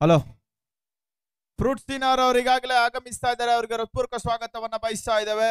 Hello fruits ದಿನಾರ್ ಅವರು ಈಗಾಗಲೇ ಆಗಮಿಸ್ತಾ ಇದ್ದಾರೆ ಅವರಿಗೆ ಹೃತ್ಪೂರ್ವಕ ಸ್ವಾಗತವನ್ನ ಬಯಸ್ತಾ ಇದ್ದೇವೆ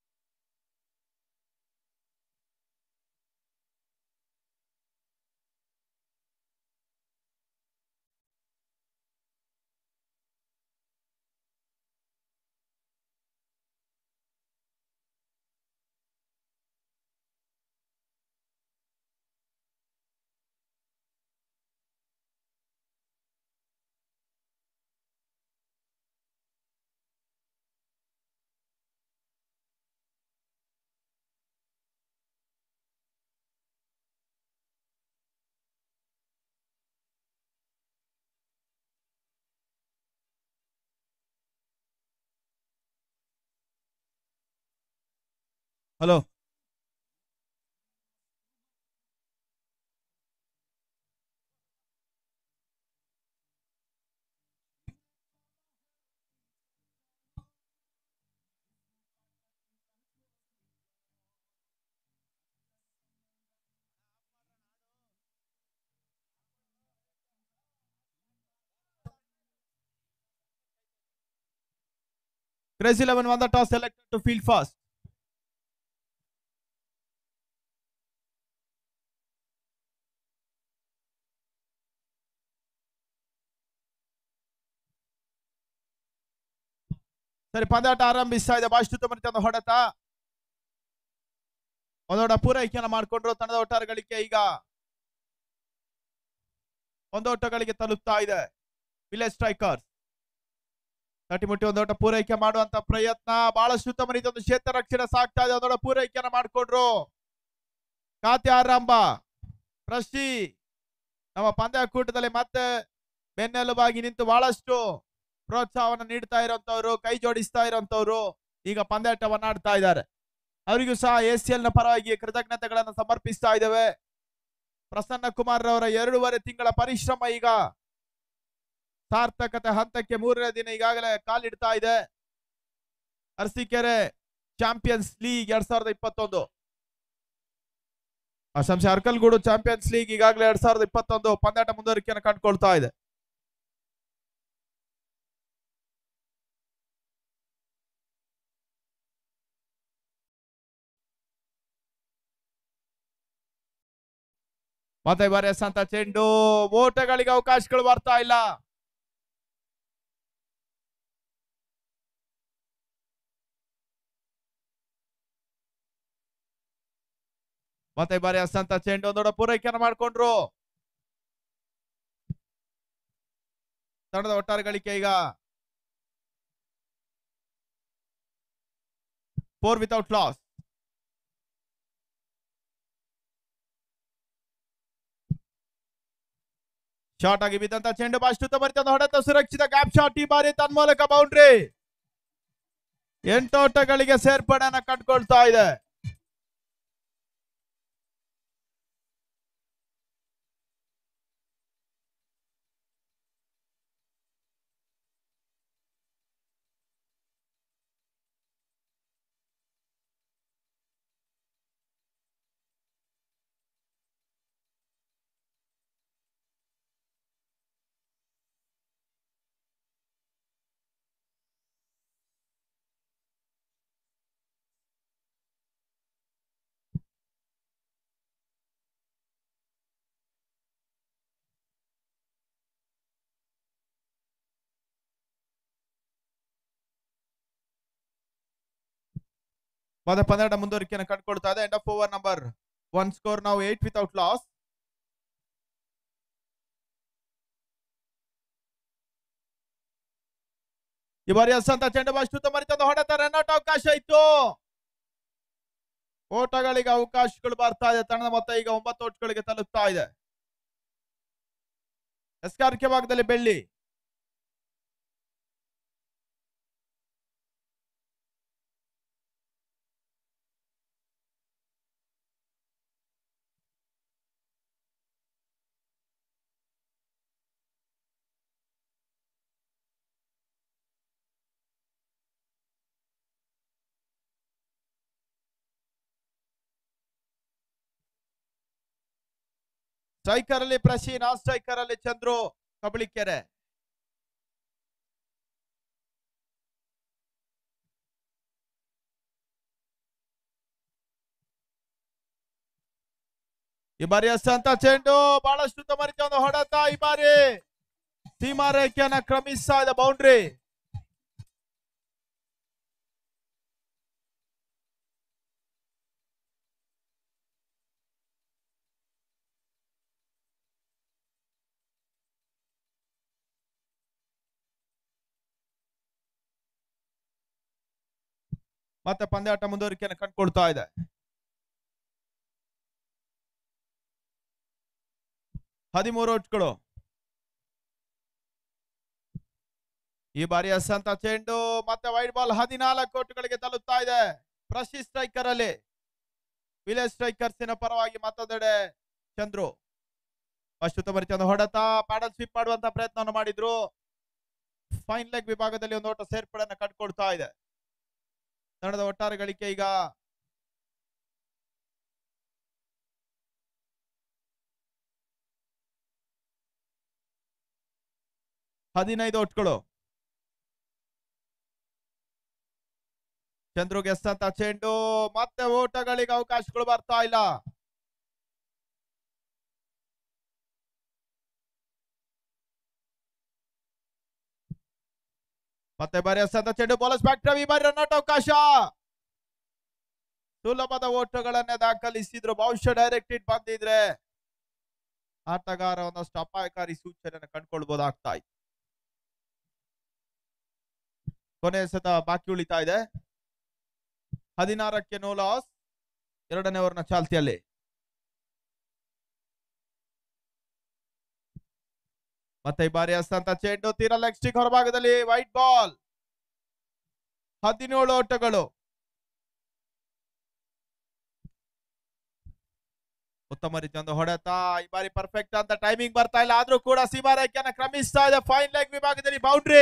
hello Crazy 11 won the toss selected to field first. ಸರಿ ಪಂದ್ಯಾಟ ಆರಂಭಿಸ್ತಾ ಇದೆ ಬಾಷ್ಟು ಮರಿತ ಹೊಡೆತ ಒಂದೊಡ ಪೂರೈಕೆಯನ್ನು ಮಾಡಿಕೊಂಡ್ರು ತಂಡದ ಒಟ್ಟಾರೆ ಗಳಿಕೆ ಈಗ ಒಂದೋಟಗಳಿಗೆ ತಲುಪ್ತಾ ಇದೆ ವಿಲೇಜ್ ಸ್ಟ್ರೈಕರ್ಸ್ ತಟಿ ಮುಟ್ಟಿ ಒಂದೋಟ ಪೂರೈಕೆ ಮಾಡುವಂತ ಪ್ರಯತ್ನ ಬಹಳಷ್ಟು ಉತ್ತಮ ರೀತಿಯ ಒಂದು ಕ್ಷೇತ್ರ ರಕ್ಷಣೆ ಸಾಕ್ತಾ ಇದೆ ಒಂದೋಟ ಪೂರೈಕೆಯನ್ನು ಮಾಡಿಕೊಂಡ್ರು ಖಾತೆ ಆರಂಭ ಪ್ರಶಿ ನಮ್ಮ ಪಂದ್ಯ ಕೂಟದಲ್ಲಿ ಮತ್ತೆ ಬೆನ್ನೆಲುಬಾಗಿ ನಿಂತು ಬಹಳಷ್ಟು ಪ್ರೋತ್ಸಾಹವನ್ನು ನೀಡ್ತಾ ಇರೋಂಥವ್ರು ಕೈ ಜೋಡಿಸ್ತಾ ಇರೋಂಥವ್ರು ಈಗ ಪಂದ್ಯಾಟವನ್ನ ಆಡ್ತಾ ಇದ್ದಾರೆ ಅವರಿಗೂ ಸಹ ಎ ಸಿ ಎಲ್ ನ ಪರವಾಗಿ ಕೃತಜ್ಞತೆಗಳನ್ನು ಸಮರ್ಪಿಸ್ತಾ ಇದ್ದೇವೆ ಪ್ರಸನ್ನ ಕುಮಾರ್ ರವರ ಎರಡೂವರೆ ತಿಂಗಳ ಪರಿಶ್ರಮ ಈಗ ಸಾರ್ಥಕತೆ ಹಂತಕ್ಕೆ ಮೂರನೇ ದಿನ ಈಗಾಗಲೇ ಕಾಲಿಡ್ತಾ ಇದೆ ಅರಸೀಕೆರೆ ಚಾಂಪಿಯನ್ಸ್ ಲೀಗ್ ಎರಡ್ ಸಾವಿರದ ಇಪ್ಪತ್ತೊಂದು ಸಂಶಯ ಅರ್ಕಲ್ಗೂಡು ಚಾಂಪಿಯನ್ಸ್ ಲೀಗ್ ಈಗಾಗಲೇ ಎರಡ್ ಸಾವಿರದ ಇಪ್ಪತ್ತೊಂದು ಪಂದ್ಯಾಟ ಮುಂದುವರಿಕೆಯನ್ನು ಕಂಡುಕೊಳ್ತಾ ಇದೆ ಮತ್ತೆ ಬಾರಿ ಸಂತ ಚೆಂಡು ಓಟಗಳಿಗೆ ಅವಕಾಶಗಳು ಬರ್ತಾ ಇಲ್ಲ ಮತ್ತೆ ಬಾರಿ ಸಂತ ಚೆಂಡು ಒಂದೊಡ ಪೂರೈಕೆಯನ್ನು ಮಾಡಿಕೊಂಡ್ರು ತಂಡದ ಒಟ್ಟಾರೆ ಗಳಿಕೆ ಈಗ ಫೋರ್ ವಿತೌಟ್ ಲಾಸ್ ಶಾರ್ಟ್ ಆಗಿ ಬಿದ್ದಂತ ಚೆಂಡು ಬಾಷ್ಟು ಬರ್ತದೆ ಹೊಡೆತ ಸುರಕ್ಷಿತ ಗ್ಯಾಪ್ ಶಾಟ್ ಈ ಬಾರಿ ತನ್ಮೂಲಕ ಬೌಂಡ್ರಿ ಎಂಟೋಟಗಳಿಗೆ ಸೇರ್ಪಡೆಯನ್ನ ಕಂಡುಕೊಳ್ತಾ ಇದೆ ಮತ್ತೆ ಪಂದ್ಯಾಟ ಮುಂದುವರಿಕೆಯನ್ನು ಕಂಡುಕೊಳ್ತಾ ಇದೆ end of over number one score ನಾವು ಏಟ್ ವಿತೌಟ್ ಲಾಸ್ ಈ ಬಾರಿ ಅಸಂತ ಚೆಂಡು ಬಾಷ್ಟು ಮರಿತಂದು ಹೊಡೆತ ರನ್ಔಟ್ ಅವಕಾಶ ಇತ್ತು ಓಟಗಳಿಗೆ ಅವಕಾಶಗಳು ಬರ್ತಾ ಇದೆ ತಂಡದ ಮೊತ್ತ ಈಗ ಒಂಬತ್ತು ಓಟ್ಗಳಿಗೆ ತಲುಪ್ತಾ ಇದೆ ಎಸ್ಕಾರ್ಕೆ ಭಾಗದಲ್ಲಿ ಬೆಳ್ಳಿ ಸ್ಟ್ರೈಕರ್ ಅಲ್ಲಿ ಪ್ರಶಿ ನಾನ್ ಸ್ಟ್ರೈಕರ್ ಅಲ್ಲಿ ಚಂದ್ರು ಕಬಳಿಕೆರೆ ಈ ಬಾರಿ ಎಸ್ ಅಂತ ಚೆಂಡು ಬಹಳಷ್ಟು ಉತ್ತಮ ರೀತಿಯ ಒಂದು ಹೊಡೆತ ಈ ಬಾರಿ ಸೀಮಾ ರೇಖೆಯನ್ನ ಕ್ರಮಿಸ್ತಾ ಇದೆ ಬೌಂಡ್ರಿ ಮತ್ತೆ ಪಂದ್ಯಾಟ ಮುಂದುವರಿಕೆಯನ್ನು ಕಂಡುಕೊಳ್ತಾ ಇದೆ ಹದಿಮೂರು ಔಟ್ಗಳು ಈ ಬಾರಿ ಅಂತ ಚೆಂಡು ಮತ್ತೆ ವೈಟ್ ಬಾಲ್ ಹದಿನಾಲ್ಕು ಔಟ್ಗಳಿಗೆ ತಲುಪ್ತಾ ಇದೆ ಪ್ರಶಿ ಸ್ಟ್ರೈಕರ್ ಅಲ್ಲಿ ವಿಲೇಜ್ ಸ್ಟ್ರೈಕರ್ಸಿನ ಪರವಾಗಿ ಮತ್ತೊಂದೆಡೆ ಚಂದ್ರು ಫಸ್ಟ್ ಉತ್ತಮ ಹೊಡೆತ ಪ್ಯಾಡಲ್ ಸ್ವೀಪ್ ಮಾಡುವಂತ ಪ್ರಯತ್ನವನ್ನು ಮಾಡಿದ್ರು ಫೈನ್ ಲೆಗ್ ವಿಭಾಗದಲ್ಲಿ ಒಂದು ಓಟ ಸೇರ್ಪಡೆಯನ್ನು ಕಂಡುಕೊಳ್ತಾ ಇದೆ ತಂಡದ ಒಟ್ಟಾರೆ ಗಳಿಕೆ ಈಗ ಹದಿನೈದು ಒಟ್ಗಳು ಚಂದ್ರು ಗೆಸ್ತಂತ ಚೆಂಡು ಮತ್ತೆ ಓಟಗಳಿಗೆ ಅವಕಾಶಗಳು ಬರ್ತಾ ಇಲ್ಲ ಮತ್ತೆ ಬಾರಿ ಎಸ್ತಂತ ಚೆಂಡು ಬೋಲಸ್ ಬ್ಯಾಕ್ ರವಿ ಬಾರಿ ರನ್ನೌಟ್ ಅವಕಾಶ ಸುಲಭದ ಓಟಗಳನ್ನೇ ದಾಖಲಿಸಿದ್ರು ಬಹುಶಃ ಡೈರೆಕ್ಟ್ ಹಿಟ್ ಬಂದಿದ್ರೆ ಆಟಗಾರ ಒಂದಷ್ಟು ಅಪಾಯಕಾರಿ ಸೂಚನೆಯನ್ನು ಕಂಡುಕೊಳ್ಬಹುದಾಗ್ತಾ ಇತ್ತು ಕೊನೆಯ ಸತ ಬಾಕಿ ಉಳಿತಾ ಇದೆ ಹದಿನಾರಕ್ಕೆ ನೋ ಲಾಸ್ ಎರಡನೇ ಓವರ್ನ ಚಾಲ್ತಿಯಲ್ಲಿ ಮತ್ತೆ ಈ ಬಾರಿ ಹಸ್ತಂತ ಚೆಂಡು ತೀರಾ ಲೆಗ್ ಸ್ಟಿಕ್ ಹೊರಭಾಗದಲ್ಲಿ ವೈಟ್ ಬಾಲ್ ಹದಿನೇಳು ಓಟಗಳು ಉತ್ತಮ ರೀತಿಯ ಒಂದು ಹೊಡೆತ ಈ ಬಾರಿ ಪರ್ಫೆಕ್ಟ್ ಅಂತ ಟೈಮಿಂಗ್ ಬರ್ತಾ ಇಲ್ಲ ಆದ್ರೂ ಕೂಡ ಸೀಮಾ ರೇಖೆಯನ್ನ ಕ್ರಮಿಸ್ತಾ ಇದೆ ಫೈನ್ ಲೆಗ್ ವಿಭಾಗದಲ್ಲಿ ಬೌಂಡ್ರಿ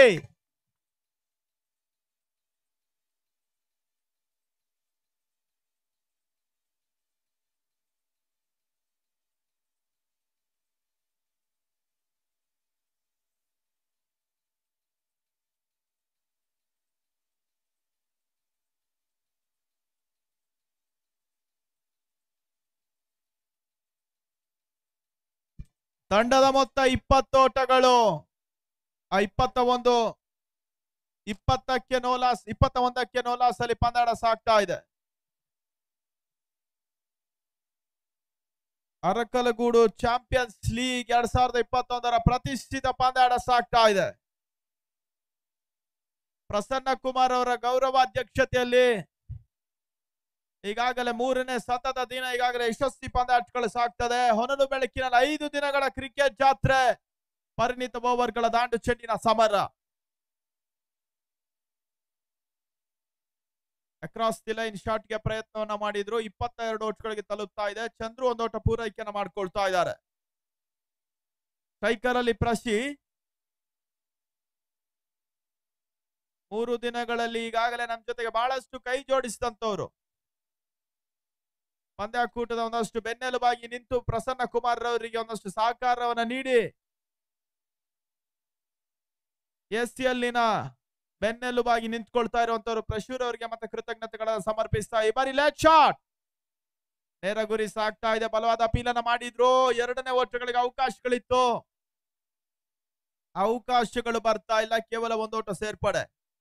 ತಂಡದ ಮೊತ್ತ ಇಪ್ಪತ್ತು ಓಟಗಳು ಆ ಇಪ್ಪತ್ತ ಒಂದು ಇಪ್ಪತ್ತಕ್ಕೆ ನೋಲಾಸ್ ಇಪ್ಪತ್ತ ಒಂದಕ್ಕೆ ನೋಲಾಸ್ ಅಲ್ಲಿ ಪಂದ್ಯಾಟ ಸಾಗ್ತಾ ಇದೆ ಅರಕಲಗೂಡು ಚಾಂಪಿಯನ್ಸ್ ಲೀಗ್ ಎರಡ್ ಸಾವಿರದ ಇಪ್ಪತ್ತೊಂದರ ಪ್ರತಿಷ್ಠಿತ ಪಂದ್ಯಾಟ ಸಾಗ್ತಾ ಇದೆ ಪ್ರಸನ್ನ ಕುಮಾರ್ ಅವರ ಗೌರವ ಅಧ್ಯಕ್ಷತೆಯಲ್ಲಿ ಈಗಾಗಲೇ ಮೂರನೇ ಸತತ ದಿನ ಈಗಾಗಲೇ ಯಶಸ್ವಿ ಪಂದ್ಯಾಟಗಳು ಸಾಗ್ತದೆ ಹೊನಲು ಬೆಳಕಿನಲ್ಲಿ ಐದು ದಿನಗಳ ಕ್ರಿಕೆಟ್ ಜಾತ್ರೆ ಪರಿಣಿತ ಓವರ್ಗಳ ದಾಂಡು ಚೆಂಡಿನ ಸಮರ ಅಕ್ರಾಸ್ ದಿ ಲೈನ್ ಶಾಟ್ ಗೆ ಪ್ರಯತ್ನವನ್ನ ಮಾಡಿದ್ರು ಇಪ್ಪತ್ತೆರಡು ಓಟ್ಗಳಿಗೆ ತಲುಪ್ತಾ ಇದೆ ಚಂದ್ರು ಒಂದೋಟ ಪೂರೈಕೆಯನ್ನ ಮಾಡ್ಕೊಳ್ತಾ ಇದ್ದಾರೆ ಸ್ಟ್ರೈಕರ್ ಅಲ್ಲಿ ಪ್ರಶಿ ಮೂರು ದಿನಗಳಲ್ಲಿ ಈಗಾಗಲೇ ನಮ್ಮ ಜೊತೆಗೆ ಬಹಳಷ್ಟು ಕೈ ಜೋಡಿಸಿದಂತವ್ರು ಪಂದ್ಯಾಕೂಟದ ಒಂದಷ್ಟು ಬೆನ್ನೆಲುಬಾಗಿ ನಿಂತು ಪ್ರಸನ್ನ ಕುಮಾರ್ ರವರಿಗೆ ಒಂದಷ್ಟು ಸಹಕಾರವನ್ನ ನೀಡಿ ಎಸ್ ಸಿ ಅಲ್ಲಿನ ಬೆನ್ನೆಲುಬಾಗಿ ನಿಂತ್ಕೊಳ್ತಾ ಇರುವಂತವ್ರು ಪ್ರಶೂರ್ ಅವರಿಗೆ ಮತ್ತೆ ಕೃತಜ್ಞತೆಗಳನ್ನ ಸಮರ್ಪಿಸ್ತಾ ಈ ಬಾರಿ ಲೆಗ್ ಶಾಟ್ ನೇರ ಗುರಿ ಸಾಕ್ತಾ ಇದೆ ಬಲವಾದ ಅಪೀಲನ್ನ ಮಾಡಿದ್ರು ಎರಡನೇ ಓಟಗಳಿಗೆ ಅವಕಾಶಗಳಿತ್ತು ಅವಕಾಶಗಳು ಬರ್ತಾ ಇಲ್ಲ ಕೇವಲ ಒಂದು ಓಟ ಸೇರ್ಪಡೆ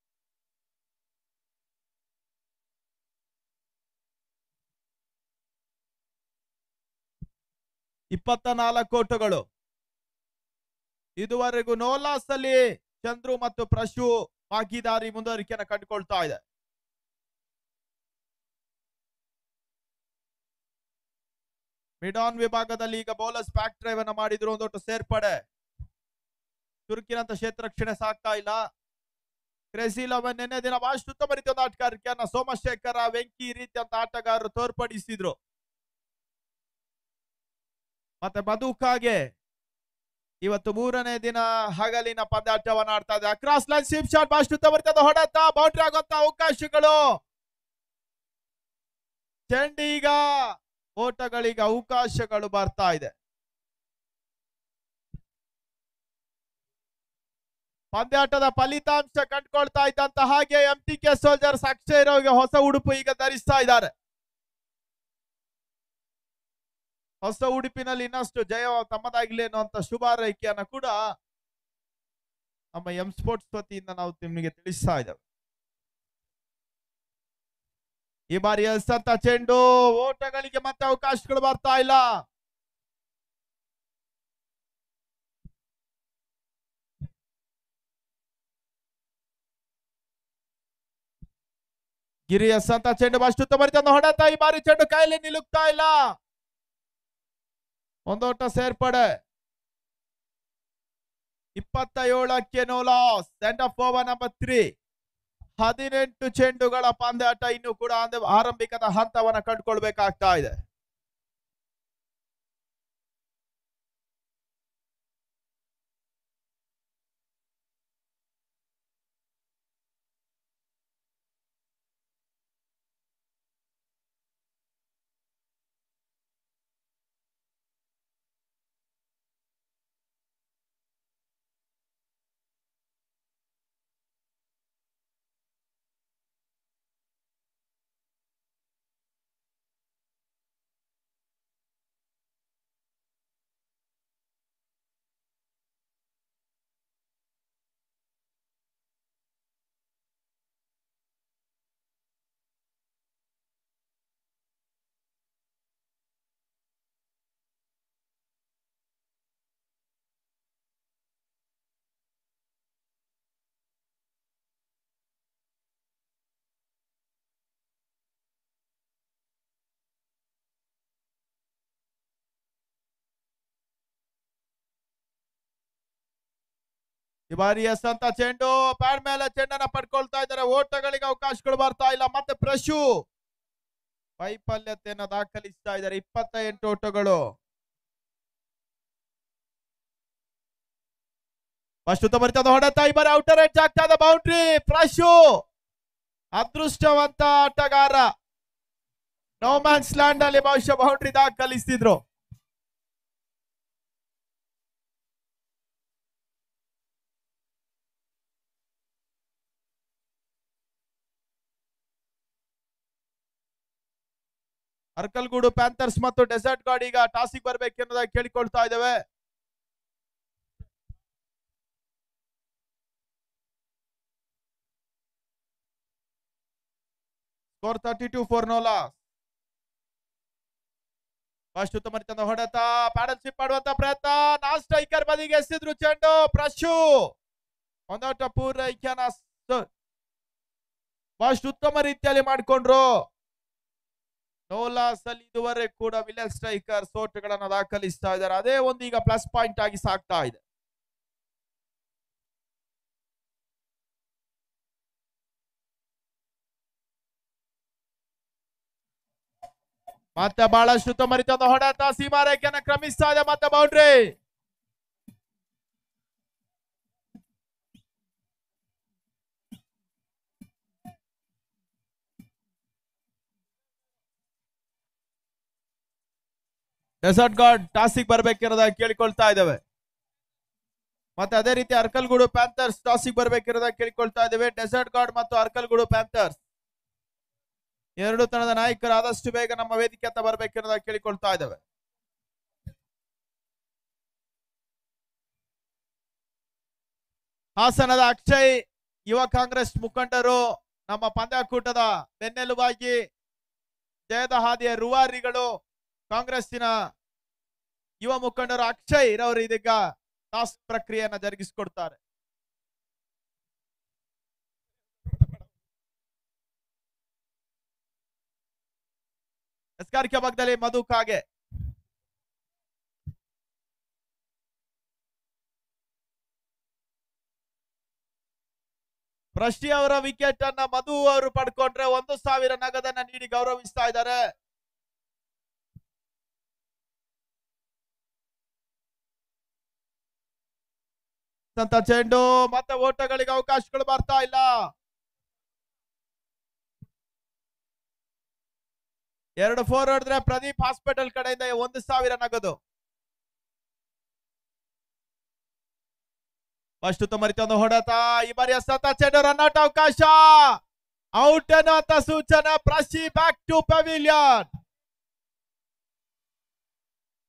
ಇಪ್ಪತ್ತ ನಾಲ್ಕು ಓಟಗಳು ಇದುವರೆಗೂ ನೋಲಾಸ್ ಅಲ್ಲಿ ಚಂದ್ರು ಮತ್ತು ಪ್ರಶು ಭಾಗಿದಾರಿ ಮುಂದುವರಿಕೆಯನ್ನು ಕಂಡುಕೊಳ್ತಾ ಇದೆ ಮಿಡಾನ್ ವಿಭಾಗದಲ್ಲಿ ಈಗ ಬೌಲರ್ಸ್ ಬ್ಯಾಕ್ ಡ್ರೈವ್ ಅನ್ನ ಮಾಡಿದ್ರು ಒಂದೊಟ್ಟು ಸೇರ್ಪಡೆ ಚುರುಕಿನಂತ ಕ್ಷೇತ್ರ ರಕ್ಷಣೆ ಸಾಕ್ತಾ ಇಲ್ಲ ಕ್ರೆಸಿಲ್ ಅವನ್ ನಿನ್ನೆ ದಿನ ಬಹಳಷ್ಟು ಉತ್ತಮ ರೀತಿಯ ಒಂದು ಆಟಗಾರಿಕೆಯನ್ನ ಸೋಮಶೇಖರ ವೆಂಕಿ ರೀತಿಯಂತ ಆಟಗಾರರು ತೋರ್ಪಡಿಸಿದ್ರು ಮತ್ತೆ ಮಧುಕಾಗೆ ಇವತ್ತು ಮೂರನೇ ದಿನ ಹಗಲಿನ ಪಂದ್ಯಾಟವನ್ನ ಆಡ್ತಾ ಇದೆ ಅಕ್ರಾಸ್ ಲೈನ್ ಸಿಪ್ ಶಾಟ್ ಬಹಳಷ್ಟು ಉತ್ತಮ ರೀತಿಯ ಹೊಡೆತ ಬೌಂಡ್ರಿ ಆಗುವಂತ ಅವಕಾಶಗಳು ಚೆಂಡೀಗ ಓಟಗಳಿಗೆ ಅವಕಾಶಗಳು ಬರ್ತಾ ಇದೆ ಪಂದ್ಯಾಟದ ಫಲಿತಾಂಶ ಕಂಡುಕೊಳ್ತಾ ಇದ್ದಂತ ಹಾಗೆ M T K soldiers Akshay ರಾವ್ಗೆ ಹೊಸ ಉಡುಪು ಈಗ ಧರಿಸ್ತಾ ಇದ್ದಾರೆ ಹೊಸ ಉಡುಪಿನಲ್ಲಿ ಇನ್ನಷ್ಟು ಜಯ ತಮ್ಮದಾಗ್ಲಿ ಅನ್ನುವಂತ ಶುಭಾರೈಕೆಯನ್ನ ಕೂಡ ನಮ್ಮ ಎಂ ಸ್ಪೋರ್ಟ್ಸ್ ವತಿಯಿಂದ ನಾವು ನಿಮಗೆ ತಿಳಿಸ್ತಾ ಇದ್ದೇವೆ ಈ ಬಾರಿ ಎಲ್ಸಂತ ಚೆಂಡು ಓಟಗಳಿಗೆ ಮತ್ತೆ ಅವಕಾಶಗಳು ಬರ್ತಾ ಇಲ್ಲ ಗಿರಿ ಎಸ್ಸಂತ ಚೆಂಡು ಅಷ್ಟು ಬರಿತಂದು ಹೊಡೆತ ಈ ಬಾರಿ ಚೆಂಡು ಕೈಯಲ್ಲಿ ನಿಲುಕ್ತಾ ಇಲ್ಲ ಒಂದೋಟ ಸೇರ್ಪಡೆ ಇಪ್ಪತ್ತ ಏಳಕ್ಕೆ no loss end of over number three ಹದಿನೆಂಟು ಚೆಂಡುಗಳ ಪಂದ್ಯಾಟ ಇನ್ನು ಕೂಡ ಅಂದ್ರೆ ಆರಂಭಿಕದ ಹಂತವನ್ನ ಕಂಡುಕೊಳ್ಬೇಕಾಗ್ತಾ ಇದೆ ಈ ಬಾರಿ ಎಸ್ ಅಂತ ಚೆಂಡು ಪ್ಯಾಡ್ ಮೇಲೆ ಚೆಂಡನ್ನ ಪಡ್ಕೊಳ್ತಾ ಇದ್ದಾರೆ ಓಟಗಳಿಗೆ ಅವಕಾಶಗಳು ಬರ್ತಾ ಇಲ್ಲ ಮತ್ತೆ ಪ್ರಶು ವೈಫಲ್ಯತೆಯನ್ನ ದಾಖಲಿಸ್ತಾ ಇದ್ದಾರೆ ಇಪ್ಪತ್ತ ಎಂಟು ಓಟಗಳು ಫಸ್ಟ್ ಬರ್ತದ ಹೊಡೆತ ಈ ಬಾರಿ ಔಟರ್ ಎಡ್ಜ್ ಆಗ್ತಾ ಇದೆ ಬೌಂಡ್ರಿ ಪ್ರಶು ಅದೃಷ್ಟವಂತ ಆಟಗಾರ ನೋಮ್ಯಾನ್ಸ್ ಲ್ಯಾಂಡ್ ಅಲ್ಲಿ ಬಹುಶಃ ಬೌಂಡ್ರಿ ದಾಖಲಿಸ್ತಿದ್ರು ಅರ್ಕಲ್ಗೂಡು ಪ್ಯಾಂಥರ್ಸ್ ಮತ್ತು ಡೆಸರ್ಟ್ ಗಾರ್ಡ್ ಈಗ ಟಾಸಿಗೆ ಬರ್ಬೇಕೆನ್ನೋದಾಗಿ ಕೇಳಿಕೊಳ್ತಾ ಇದ್ದೇವೆ ಸ್ಕೋರ್ ತರ್ಟಿ ಟು ಫೋರ್ ನೋಲಾ ಫಸ್ಟ್ ಉತ್ತಮ ರೀತಿಯಿಂದ ಹೊಡೆತ ಪ್ಯಾಡಲ್ ಸ್ಲಿಪ್ ಮಾಡುವಂತ ಪ್ರಯತ್ನ ನಾನ್ ಸ್ಟ್ರೈಕರ್ ಬದಿಗೆ ಎಸೆದ್ರು ಚೆಂಡು ಪ್ರಶು ಒಂದೋಟ ಪೂರೈಕೆಯನ್ನ ಫಸ್ಟ್ ಉತ್ತಮ ರೀತಿಯಲ್ಲಿ ಮಾಡಿಕೊಂಡ್ರು ನೋಲಾಸ್ ಅಲ್ಲಿ ಇದುವರೆಗೆ ಕೂಡ ವಿಲನ್ ಸ್ಟ್ರೈಕರ್ ಸೋಟುಗಳನ್ನ ದಾಖಲಿಸ್ತಾ ಇದ್ದಾರೆ ಅದೇ ಒಂದು ಈಗ ಪ್ಲಸ್ ಪಾಯಿಂಟ್ ಆಗಿ ಸಾಕ್ತಾ ಇದೆ ಮತ್ತೆ ಬಹಳಷ್ಟು ಉತ್ತಮ ರೀತಿಯಾದ ಹೊಡೆತ ಸೀಮಾ ರೇಖೆಯನ್ನ ಕ್ರಮಿಸ್ತಾ ಇದೆ ಮತ್ತೆ ಬೌಂಡ್ರಿ ಡೆಸರ್ಟ್ ಗಾರ್ಡ್ ಟಾಸಿಗೆ ಬರ್ಬೇಕಿರೋದಾಗಿ ಕೇಳಿಕೊಳ್ತಾ ಇದ್ದೇವೆ ಮತ್ತೆ ಅದೇ ರೀತಿ ಅರ್ಕಲ್ಗೂಡು ಪ್ಯಾಂಥರ್ಸ್ ಟಾಸಿಗೆ ಬರ್ಬೇಕಿರೋದಾಗಿ ಕೇಳಿಕೊಳ್ತಾ ಇದ್ದೇವೆ ಡೆಸರ್ಟ್ ಗಾರ್ಡ್ ಮತ್ತು ಅರ್ಕಲ್ಗೂಡು ಪ್ಯಾಂಥರ್ಸ್ ಎರಡು ತನದ ನಾಯಕರು ಆದಷ್ಟು ಬೇಗ ನಮ್ಮ ವೇದಿಕೆ ಹತ್ತ ಬರ್ಬೇಕಿರೋದಾಗಿ ಕೇಳಿಕೊಳ್ತಾ ಇದ್ದೇವೆ ಹಾಸನದ ಅಕ್ಷಯ್ ಯುವ ಕಾಂಗ್ರೆಸ್ ಮುಖಂಡರು ನಮ್ಮ ಪಂದ್ಯಾಕೂಟದ ಬೆನ್ನೆಲುಬಾಗಿ ಜಯದ ಹಾದಿಯ ರೂವಾರಿಗಳು ಕಾಂಗ್ರೆಸ್ಸಿನ ಯುವ ಮುಖಂಡರು ಅಕ್ಷಯ್ ರವರು ಇದೀಗ ಟಾಸ್ಕ್ ಪ್ರಕ್ರಿಯೆಯನ್ನ ಜರುಗಿಸಿಕೊಡ್ತಾರೆ ಎಸ್ಕಾರಿಕೆ ಭಾಗದಲ್ಲಿ ಮಧು ಕಾಗೆ ಪ್ರಶ್ನಿ ಅವರ ವಿಕೆಟ್ ಅನ್ನ ಮಧು ಅವರು ಪಡ್ಕೊಂಡ್ರೆ ಒಂದು ಸಾವಿರ ನಗದನ್ನ ನೀಡಿ ಗೌರವಿಸ್ತಾ ಇದ್ದಾರೆ ಅಂತ ಚೆಂಡು ಮತ್ತೆ ಓಟಗಳಿಗೆ ಅವಕಾಶಗಳು ಬರ್ತಾ ಇಲ್ಲ ಎರಡು ಫೋರ್ ಹೊಡೆದ್ರೆ ಪ್ರದೀಪ್ ಹಾಸ್ಪಿಟಲ್ ಕಡೆಯಿಂದ ಒಂದು ಸಾವಿರ ನಗದು ಫಸ್ಟ್ ಮರಿತೊಂದು ಹೊಡೆತ ಈ ಬಾರಿಯ ಸತ ಚೆಂಡು ರನ್ಔಟ್ ಅವಕಾಶ ಔಟ್ ಅನ್ನುವಂತ ಸೂಚನೆ ಪ್ರಶಿ ಬ್ಯಾಕ್ ಟು ಪೆವಿಲಿಯನ್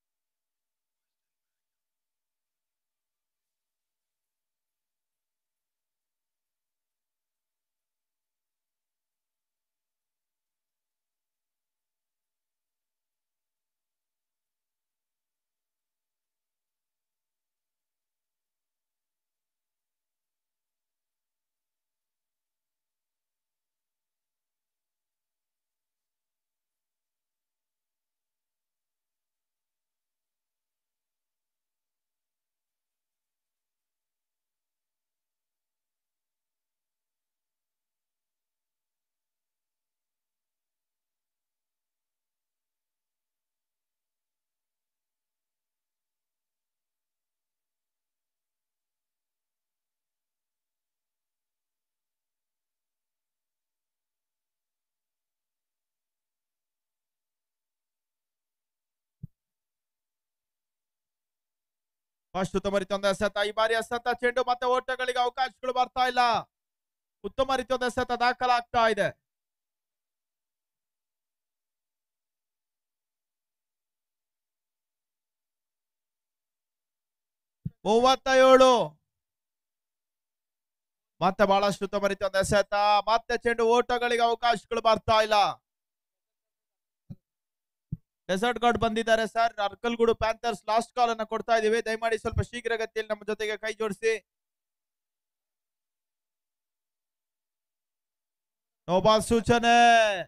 ಫಸ್ಟ್ ಉತ್ತಮ ರೀತಿ ಒಂದು ಎಸೆತ ಈ ಬಾರಿ ಎಸೆತ ಚೆಂಡು ಮತ್ತೆ ಓಟಗಳಿಗೆ ಅವಕಾಶಗಳು ಬರ್ತಾ ಇಲ್ಲ ಉತ್ತಮ ರೀತಿ ಒಂದು ಎಸೆತ ದಾಖಲಾಗ್ತಾ ಇದೆ ಮೂವತ್ತ ಏಳು ಮತ್ತೆ ಬಹಳಷ್ಟು ಉತ್ತಮ ರೀತಿ ಒಂದು ಎಸೆತ ಮತ್ತೆ ಚೆಂಡು ಓಟಗಳಿಗೆ ಅವಕಾಶಗಳು ಬರ್ತಾ ಇಲ್ಲ ಡೆಸರ್ಟ್ ಗಾರ್ಡ್ ಬಂದಿದ್ದಾರೆ sir Arkalgud panthers last call ಅನ್ನ ಕೊಡ್ತಾ ಇದೀವಿ ದಯಮಾಡಿ ಸ್ವಲ್ಪ ಶೀಘ್ರಗತಿಯಲ್ಲಿ ನಮ್ಮ ಜೊತೆಗೆ ಕೈ ಜೋಡಿಸಿ ನೋಬಾಲ್ ಸೂಚನೆ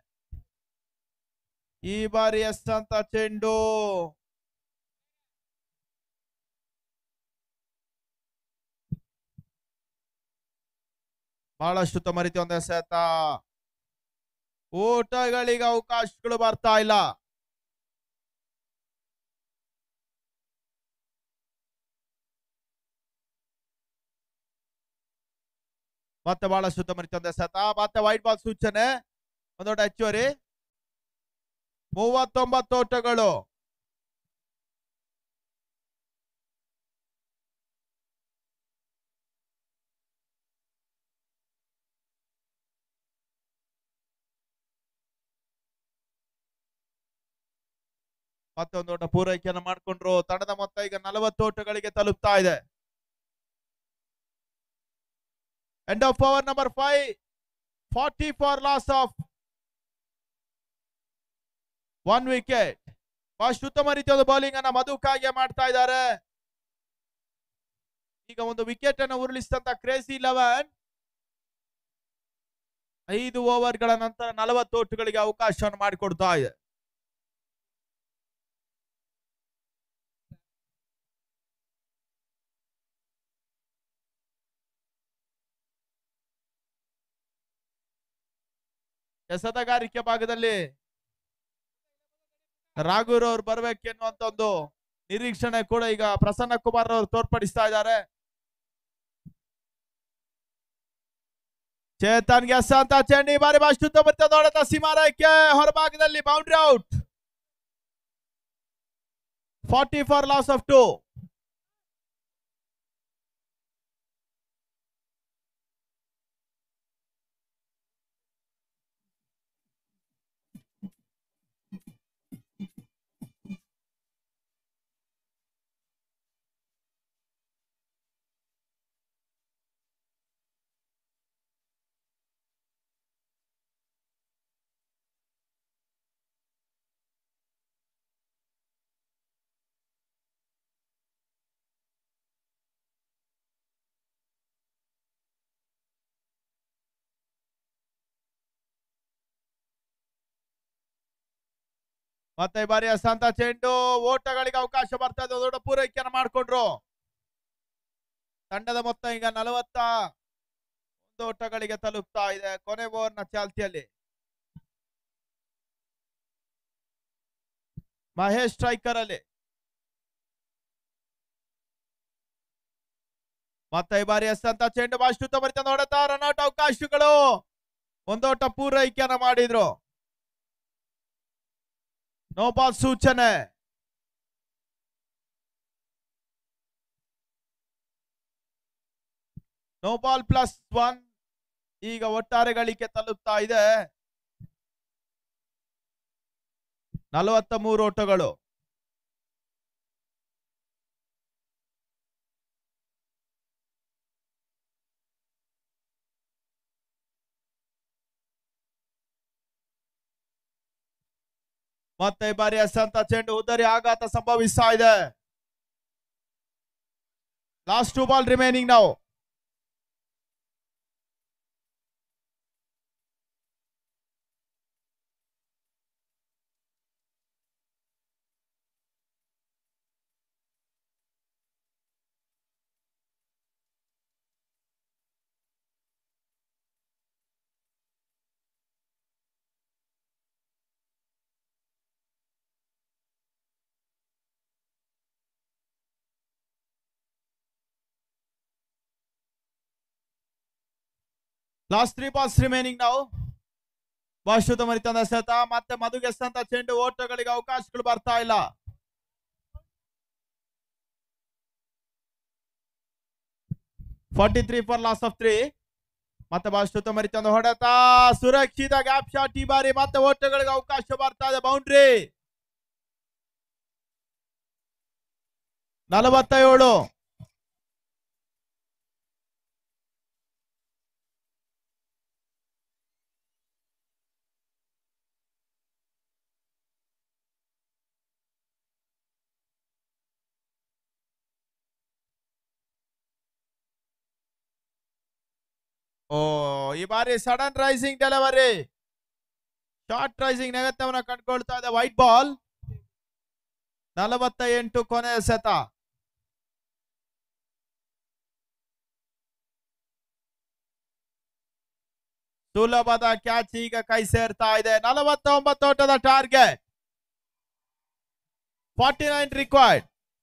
ಈ ಬಾರಿ ಎಸ್ ಅಂತ ಚೆಂಡು ಬಹಳಷ್ಟು ಉತ್ತಮ ರೀತಿ ಒಂದು ಎಸೆತ ಓಟಗಳಿಗೆ ಅವಕಾಶಗಳು ಬರ್ತಾ ಇಲ್ಲ ಮತ್ತೆ ಬಹಳಷ್ಟು ಉತ್ತಮ ರೀತಿ ಒಂದು ಎಸೆತ ಮತ್ತೆ ವೈಟ್ ಬಾಲ್ ಸೂಚನೆ ಒಂದು ದೊಡ್ಡ ಹೆಚ್ಚುವರಿ ಮೂವತ್ತೊಂಬತ್ತು ಓಟಗಳು ಮತ್ತೊಂದು ದೊಡ್ಡ ಪೂರೈಕೆಯನ್ನು ಮಾಡಿಕೊಂಡ್ರು ತಂಡದ ಮೊತ್ತ ಈಗ ನಲವತ್ತು ಓಟಗಳಿಗೆ ತಲುಪ್ತಾ ಇದೆ end of over number five forty for loss of one wicket first ಉತ್ತಮ ರೀತಿಯಾದ ಬೌಲಿಂಗ್ ಅನ್ನ ಮಧುಕಾಗೆ ಮಾಡ್ತಾ ಇದ್ದಾರೆ ಈಗ ಒಂದು ವಿಕೆಟ್ ಅನ್ನು ಉರುಳಿಸಿದಂತ ಕ್ರೇಜಿ ಲೆವೆನ್ ಐದು ಓವರ್ಗಳ ನಂತರ ನಲವತ್ತು ಓಟುಗಳಿಗೆ ಅವಕಾಶವನ್ನು ಮಾಡಿಕೊಡ್ತಾ ಇದೆ ಎಸೆತಗಾರಿಕೆ ಭಾಗದಲ್ಲಿ ರಾಘೂರ್ ಅವ್ರು ಬರ್ಬೇಕು ಎನ್ನುವಂತ ಒಂದು ನಿರೀಕ್ಷಣೆ ಕೂಡ ಈಗ ಪ್ರಸನ್ನ ಕುಮಾರ್ ಅವರು ತೋರ್ಪಡಿಸ್ತಾ ಇದ್ದಾರೆ ಚೇತನ್ ಗೆಸ್ ಅಂತ ಚೆಂಡಿ ಬಾರಿ ಬಾಷ್ಟು ಬರ್ತದೆ ನೋಡುತ್ತಾ ಸೀಮಾರಕ್ಕೆ ಹೊರಭಾಗದಲ್ಲಿ boundary out forty for loss of two ಮತ್ತೆ ಈ ಬಾರಿ ಸಂತ ಚೆಂಡು ಓಟಗಳಿಗೆ ಅವಕಾಶ ಬರ್ತಾ ಇದೆ ದೊಡ್ಡ ಪೂರೈಕೆಯನ್ನು ಮಾಡಿಕೊಂಡ್ರು ತಂಡದ ಮೊತ್ತ ಈಗ ನಲವತ್ತ ಒಂದು ಓಟಗಳಿಗೆ ತಲುಪ್ತಾ ಇದೆ ಕೊನೆ ಓವರ್ನ ಚಾಲ್ತಿಯಲ್ಲಿ ಮಹೇಶ್ ಸ್ಟ್ರೈಕರ್ ಅಲ್ಲಿ ಮತ್ತೆ ಈ ಬಾರಿ ಅಂತ ಚೆಂಡು ಬಾಷ್ಟು ಬರಿತ ನೋಡುತ್ತಾ ರನ್ಔಟ್ ಅವಕಾಶಗಳು ಒಂದೋಟ ಪೂರೈಕೆಯನ್ನ ಮಾಡಿದ್ರು ನೋ ಬಾಲ್ ಸೂಚನೆ ನೋ ಬಾಲ್ ಪ್ಲಸ್ ಒನ್ ಈಗ ಒಟ್ಟಾರೆ ಗಳಿಕೆ ತಲುಪ್ತಾ ಇದೆ ನಲವತ್ತ ಮೂರು ಓಟಗಳು ಮತ್ತೆ ಈ ಬಾರಿ ಅಂತ ಚೆಂಡು ಉದರಿ ಆಘಾತ ಸಂಭವಿಸ್ತಾ ಇದೆ ಲಾಸ್ಟ್ ಟೂ ಬಾಲ್ ರಿಮೈನಿಂಗ್ ನಾವು ಲಾಸ್ಟ್ ತ್ರೀ ಬಾಲ್ಸ್ ರಿಮೈನಿಂಗ್ ನಾವು ಬಾಶುತ ಮರಿತಂದ ಸತ ಮತ್ತೆ ಮಧುಗೆಸ್ತಂತ ಚೆಂಡು ಓಟಗಳಿಗೆ ಅವಕಾಶಗಳು ಬರ್ತಾ ಇಲ್ಲ forty three for loss of three ಮತ್ತೆ ಬಹಳಷ್ಟು ಉತ್ತಮ ರೀತಿಯ ಹೊಡೆತ ಸುರಕ್ಷಿತ ಗ್ಯಾಪ್ ಶಾಟ್ ಈ ಬಾರಿ ಮತ್ತೆ ಓಟಗಳಿಗೆ ಅವಕಾಶ ಬರ್ತಾ ಇದೆ ಬೌಂಡ್ರಿ ನಲವತ್ತ ಏಳು ಓ ಈ ಬಾರಿ sudden rising delivery short rising ನೆಗತ್ತವನ್ನ ಕಂಡುಕೊಳ್ತಾ ಇದೆ ವೈಟ್ ಬಾಲ್ ನಲವತ್ತ ಎಂಟು ಕೊನೆಯ ಸೆತ ಸುಲಭದ ಕ್ಯಾಚ್ ಈಗ ಕೈ ಸೇರ್ತಾ ಇದೆ ನಲವತ್ತೊಂಬತ್ತು ಓಟದ target forty nine required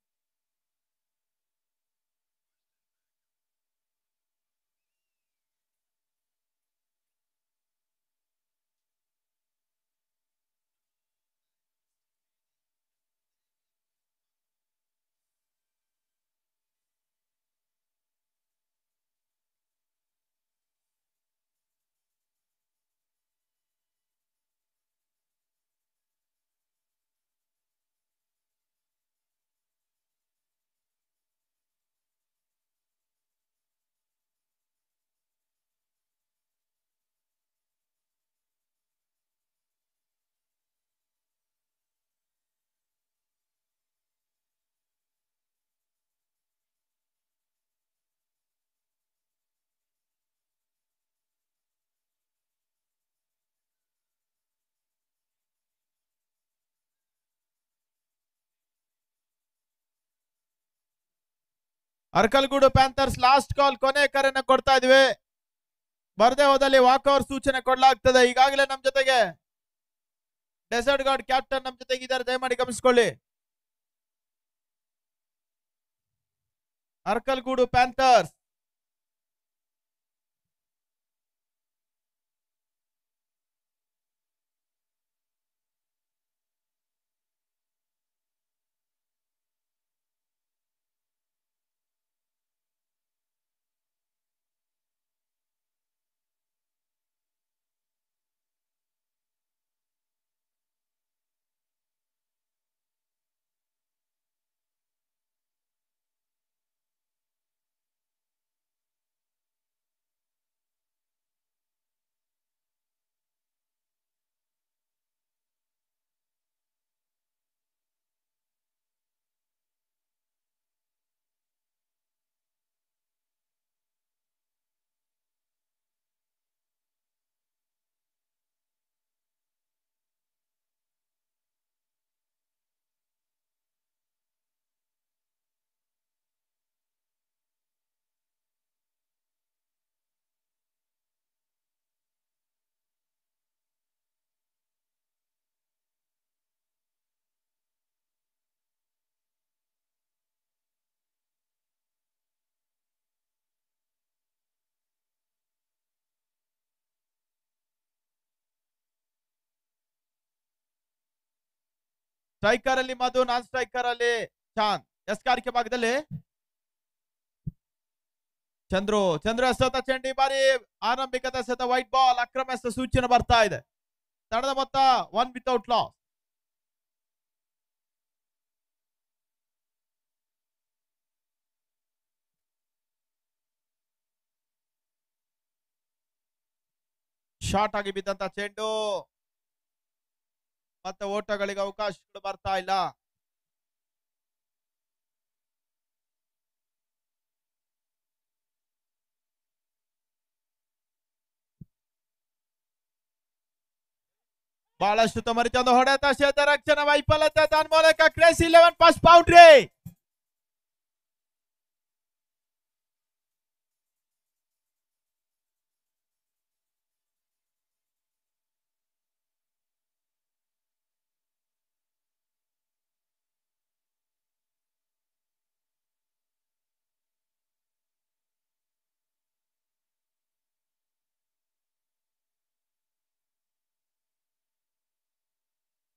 Arkalgud panthers last call ಕೊನೆ ಕರೆನ ಕೊಡ್ತಾ ಇದ್ವಿ ಬರ್ದೇ ಹೋದಲ್ಲಿ ವಾಕ್ ಓವರ್ ಸೂಚನೆ ಕೊಡ್ಲಾಗ್ತದೆ ಈಗಾಗಲೇ ನಮ್ ಜೊತೆಗೆ ಡೆಸರ್ಟ್ ಗಾರ್ಡ್ ಕ್ಯಾಪ್ಟನ್ ನಮ್ ಜೊತೆಗೆ ಇದ್ದಾರೆ ದಯಮಾಡಿ ಗಮನಿಸ್ಕೊಳ್ಳಿ ಅರ್ಕಲ್ಗೂಡು ಪ್ಯಾಂಥರ್ಸ್ ಸ್ಟ್ರೈಕರ್ ಅಲ್ಲಿ ಮಧು ನಾನ್ ಸ್ಟ್ರೈಕರ್ ಅಲ್ಲಿ ಚಾಂದ್ ಎಸ್ಕಾರಿಕೆ ಭಾಗದಲ್ಲಿ ಚಂದ್ರು ಚಂದ್ರು ಎಸೆತ ಚೆಂಡಿ ಬಾರಿ ಆರಂಭಿಕದ ಎಸೆತ ವೈಟ್ ಬಾಲ್ ಅಕ್ರಮ ಎಸೆತ ಸೂಚನೆ ಬರ್ತಾ ಇದೆ ತಡದ ಮೊತ್ತ ಒನ್ ವಿತೌಟ್ ಲಾಸ್ ಶಾರ್ಟ್ ಆಗಿ ಬಿದ್ದಂತ ಚೆಂಡು ಮತ್ತೆ ಓಟಗಳಿಗೆ ಅವಕಾಶಗಳು ಬರ್ತಾ ಇಲ್ಲ ಬಹಳಷ್ಟು ತಮರಿತ ಒಂದು ಹೊಡೆತ ಶೇತ ರಕ್ಷಣಾ ವೈಫಲ್ಯತೆ ತನ್ನ ಮೂಲಕ ಕ್ರೇಸ್ ಇಲೆವೆನ್ ಫಸ್ಟ್ ಬೌಂಡ್ರಿ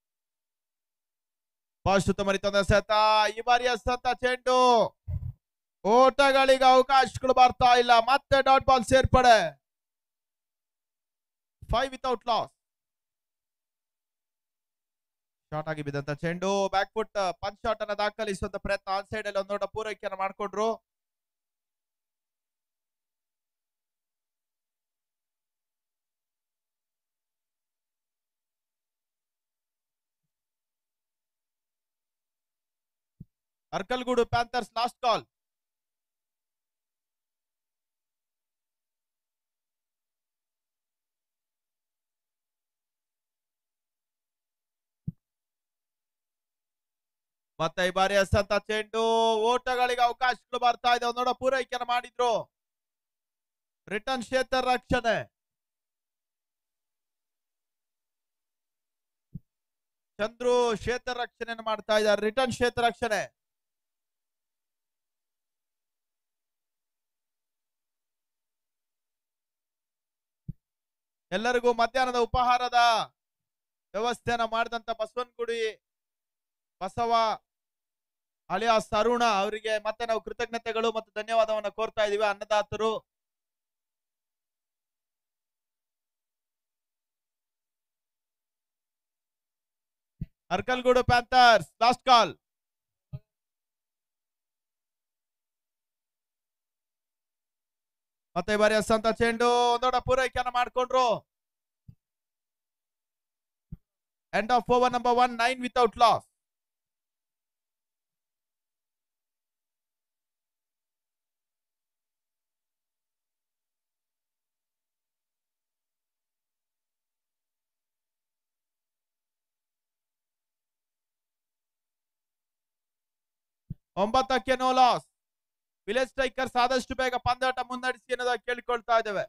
ಬಹಳಷ್ಟು ತಮರಿತ ಒಂದು ಎಸೆತ ಈ ಬಾರಿ ಎಸೆತ ಚೆಂಡು ಓಟಗಳಿಗೆ ಅವಕಾಶಗಳು ಬರ್ತಾ ಇಲ್ಲ ಮತ್ತೆ ಡಾಟ್ ಬಾಲ್ ಸೇರ್ಪಡೆ ಫೈವ್ ವಿತೌಟ್ ಲಾಸ್ ಶಾರ್ಟ್ ಆಗಿ ಬಿದ್ದಂತ ಚೆಂಡು ಬ್ಯಾಕ್ ಫುಟ್ ಪಂಚ್ ಶಾಟ್ ಅನ್ನ ದಾಖಲಿಸುವಂತ ಪ್ರಯತ್ನ ಆನ್ ಸೈಡ್ ಅಲ್ಲಿ ಒಂದೊಂದು ಪೂರೈಕೆಯನ್ನು ಮಾಡ್ಕೊಂಡ್ರು ಅರ್ಕಲ್ಗೂಡು ಪ್ಯಾಂಥರ್ಸ್ ಲಾಸ್ಟ್ ಕಾಲ್ ಮತ್ತೆ ಈ ಬಾರಿ ಎಸಂತ ಚೆಂಡು ಓಟಗಳಿಗೆ ಅವಕಾಶಗಳು ಬರ್ತಾ ಇದೆ ನೋಡ ಪೂರೈಕೆಯನ್ನು ಮಾಡಿದ್ರು ರಿಟರ್ನ್ ಕ್ಷೇತ್ರ ರಕ್ಷಣೆ ಚಂದ್ರು ಕ್ಷೇತ್ರ ರಕ್ಷಣೆಯನ್ನು ಮಾಡ್ತಾ ಇದ್ದಾರೆ ರಿಟರ್ನ್ ಕ್ಷೇತ್ರ ರಕ್ಷಣೆ ಎಲ್ಲರಿಗೂ ಮಧ್ಯಾಹ್ನದ ಉಪಹಾರದ ವ್ಯವಸ್ಥೆಯನ್ನ ಮಾಡಿದಂತ ಬಸವನಗುಡಿ ಬಸವ ಅಲಿಯಾಸ್ ಅರುಣ ಅವರಿಗೆ ಮತ್ತೆ ನಾವು ಕೃತಜ್ಞತೆಗಳು ಮತ್ತು ಧನ್ಯವಾದವನ್ನ ಕೋರ್ತಾ ಇದೀವಿ ಅನ್ನದಾತರು ಅರ್ಕಲ್ಗೂಡು ಪ್ಯಾಂಥರ್ಸ್ ಲಾಸ್ಟ್ ಕಾಲ್ ಮತ್ತೆ ಈ ಬಾರಿ ಎಸ್ಸಂತ ಚೆಂಡು ಒಂದೊಡ ಪೂರೈಕೆಯನ್ನ ಮಾಡ್ಕೊಂಡ್ರು end of over number one nine without loss ಒಂಬತ್ತಕ್ಕೆ ನೋ ಲಾಸ್ ವಿಲೇಜ್ ಸ್ಟ್ರೈಕರ್ಸ್ ಆದಷ್ಟು ಬೇಗ ಪಂದ್ಯಾಟ ಮುನ್ನಡೆಸಿ ಅನ್ನೋದಾಗಿ ಕೇಳಿಕೊಳ್ತಾ ಇದ್ದೇವೆ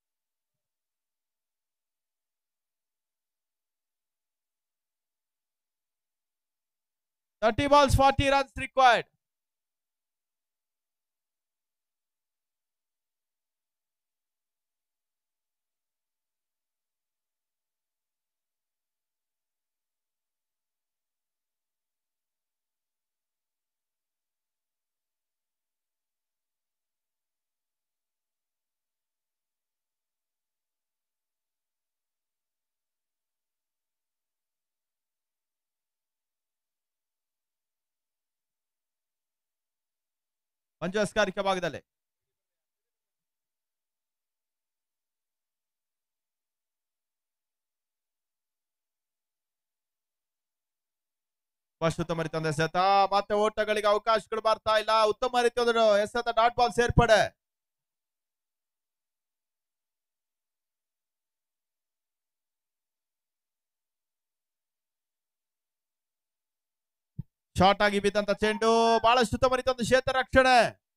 thirty balls forty runs required Manju ಅಸ್ಕಾರಿಕ ಭಾಗದಲ್ಲಿ ಫಸ್ಟ್ ಉತ್ತಮ ರೀತಿ ಒಂದು ಎಸೆತ ಮತ್ತೆ ಓಟಗಳಿಗೆ ಅವಕಾಶಗಳು ಬರ್ತಾ ಇಲ್ಲ ಉತ್ತಮ ರೀತಿ ಒಂದು ಎಸೆತ ಡಾಟ್ ಬಾಲ್ ಸೇರ್ಪಡೆ ಶಾರ್ಟ್ ಆಗಿ ಬಿದ್ದಂತ ಚೆಂಡು ಬಹಳಷ್ಟು ಉತ್ತಮ ರೀತಿ ಒಂದು ಕ್ಷೇತ್ರ ರಕ್ಷಣೆ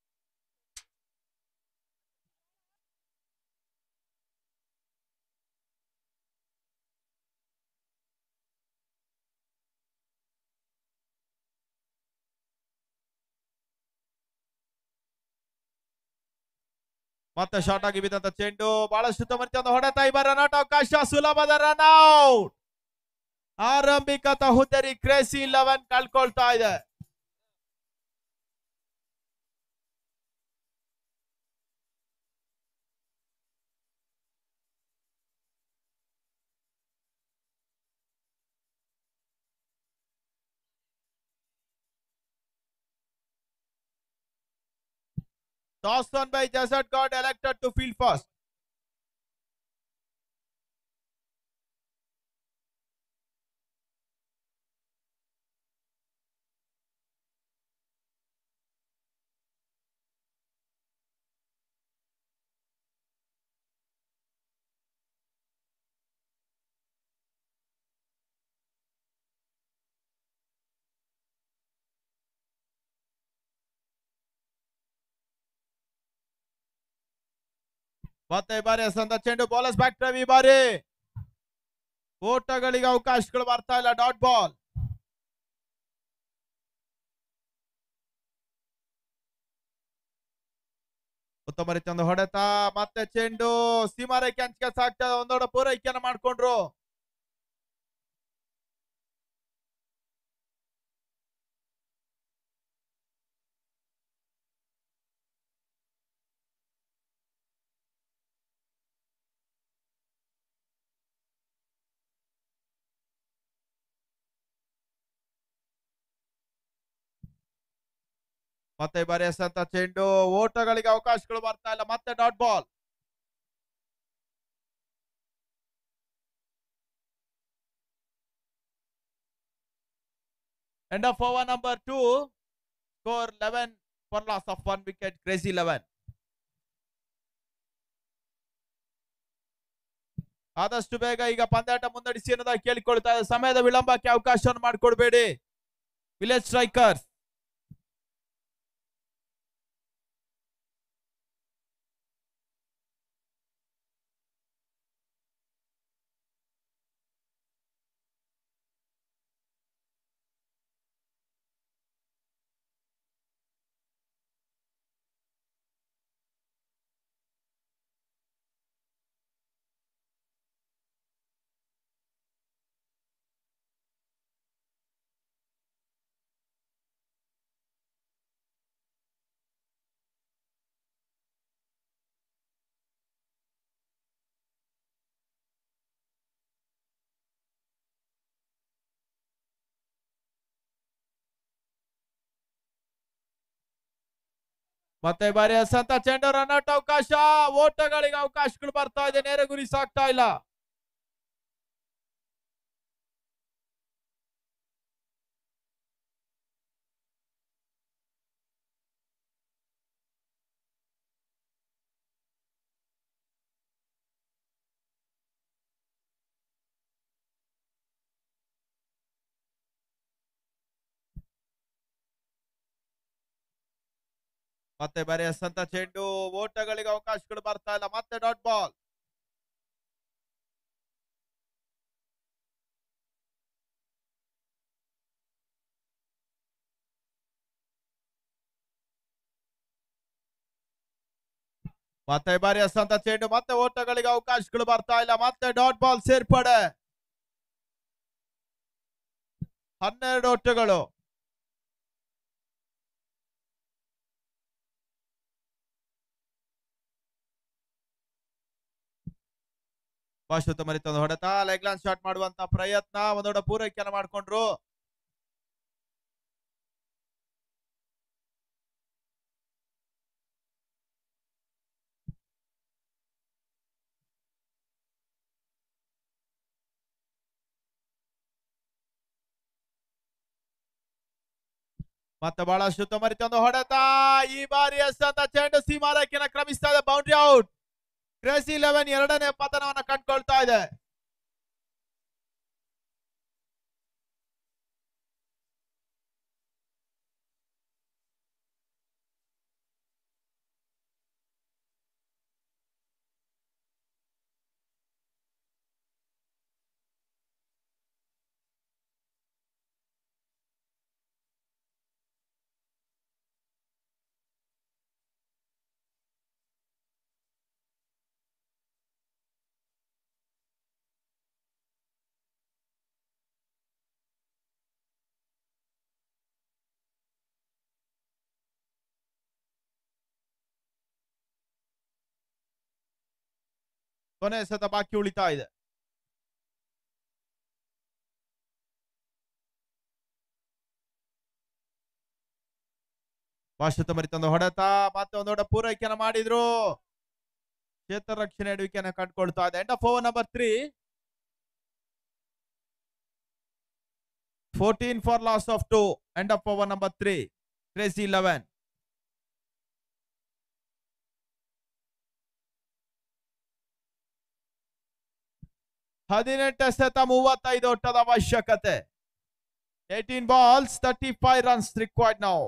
ಮತ್ತೆ ಶಾರ್ಟ್ ಆಗಿ ಬಿದ್ದಂತ ಚೆಂಡು ಬಹಳಷ್ಟು ಉತ್ತಮ ರೀತಿ ಒಂದು ಹೊಡೆತ ಈ ಬಾರಿ ರನ್ ಔಟ್ ಅವಕಾಶ ಸುಲಭದ ರನ್ ಔಟ್ ಆರಂಭಿಕ ಹುದ್ದರಿ ಕ್ರೇಸಿ ಲೆವೆನ್ ಕಳ್ಕೊಳ್ತಾ ಇದೆ Dawson by Desert got elected to field first. ಮತ್ತೆ ಈ ಬಾರಿ ಸಂದ ಚೆಂಡು ಬೌಲರ್ಸ್ ಬ್ಯಾಕ್ ಡ್ರೈವ್ ಈ ಬಾರಿ ಓಟಗಳಿಗೆ ಅವಕಾಶಗಳು ಬರ್ತಾ ಇಲ್ಲ ಡಾಟ್ ಬಾಲ್ ಉತ್ತಮ ರೀತಿ ಒಂದು ಹೊಡೆತ ಮತ್ತೆ ಚೆಂಡು ಸೀಮಾರೇಖೆ ಹಂಚಿಕೆ ಸಾಕ್ತಾ ಒಂದೊಡ ಪೂರೈಕೆಯನ್ನು ಮಾಡ್ಕೊಂಡ್ರು ಮತ್ತೆ ಈ ಬಾರಿ ಎಸೆದಂತ ಚೆಂಡು ಓಟಗಳಿಗೆ ಅವಕಾಶಗಳು ಬರ್ತಾ ಇಲ್ಲ ಮತ್ತೆ dot ball End of over number two. Score 11 for loss of one wicket. Crazy 11. ಆದಷ್ಟು ಬೇಗ ಈಗ ಪಂದ್ಯಾಟ ಮುನ್ನಡೆಸಿ ಅನ್ನೋದಾಗಿ ಕೇಳಿಕೊಳ್ತಾ ಇದೆ ಸಮಯದ ವಿಳಂಬಕ್ಕೆ ಅವಕಾಶವನ್ನು ಮಾಡಿಕೊಡ್ಬೇಡಿ ವಿಲೇಜ್ ಸ್ಟ್ರೈಕರ್ಸ್ ಮತ್ತೆ ಈ ಬಾರಿ ಸಂತ ಚೆಂಡು ರನ್ಔಟ್ ಅವಕಾಶ ಓಟಗಳಿಗೆ ಅವಕಾಶಗಳು ಬರ್ತಾ ಇದೆ ನೇರ ಗುರಿ ಸಾಕ್ತಾ ಇಲ್ಲ ಮತ್ತೆ ಬಾರಿ ಸಂತ ಚೆಂಡು ಓಟಗಳಿಗೆ ಅವಕಾಶಗಳು ಬರ್ತಾ ಇಲ್ಲ ಮತ್ತೆ ಡಾಟ್ ಬಾಲ್ ಮತ್ತೆ ಈ ಬಾರಿ ಸಂತ ಚೆಂಡು ಮತ್ತೆ ಓಟಗಳಿಗೆ ಅವಕಾಶಗಳು ಬರ್ತಾ ಇಲ್ಲ ಮತ್ತೆ ಡಾಟ್ ಬಾಲ್ ಸೇರ್ಪಡೆ ಹನ್ನೆರಡು ಓಟಗಳು ಪಾಶ್ವತ ಮರಿತೊಂದು ಹೊಡೆತ ಲೆಗ್ಲಾನ್ ಶಾಟ್ ಮಾಡುವಂತ ಪ್ರಯತ್ನ ಒಂದೊಡ ಪೂರೈಕೆಯನ್ನು ಮಾಡ್ಕೊಂಡ್ರು ಮತ್ತೆ ಬಹಳ ಶುದ್ಧ ಮರಿತೊಂದು ಹೊಡೆತ ಈ ಬಾರಿ ಎಸೆದ ಚೆಂಡು ಸೀಮಾರೇಖೆನ ಕ್ರಮಿಸ್ತಾ ಇದೆ ಬೌಂಡ್ರಿ ಔಟ್ ಕ್ರೇಸಿ ಇಲೆವೆನ್ ಎರಡನೇ ಪತನವನ್ನ ಕಂಡುಕೊಳ್ತಾ ಇದೆ ಕೊನೆ ಎಸೆತ ಬಾಕಿ ಉಳಿತಾ ಇದೆ ಭಾಷಿತ ಮರಿತಂದು ಹೊಡೆತ ಮತ್ತೆ ಒಂದೊಡ ಪೂರೈಕೆಯನ್ನು ಮಾಡಿದ್ರು ಕ್ಷೇತ್ರ ರಕ್ಷಣೆ ಎಡುವಿಕೆಯನ್ನು ಕಂಡುಕೊಳ್ತಾ ಇದೆ end of over number three fourteen for loss of two end of over number three crazy eleven ಹದಿನೆಂಟು ಎಸೆತ ಮೂವತ್ತೈದು ಒಟ್ಟದ ಅವಶ್ಯಕತೆ eighteen balls thirty five runs required ನಾವು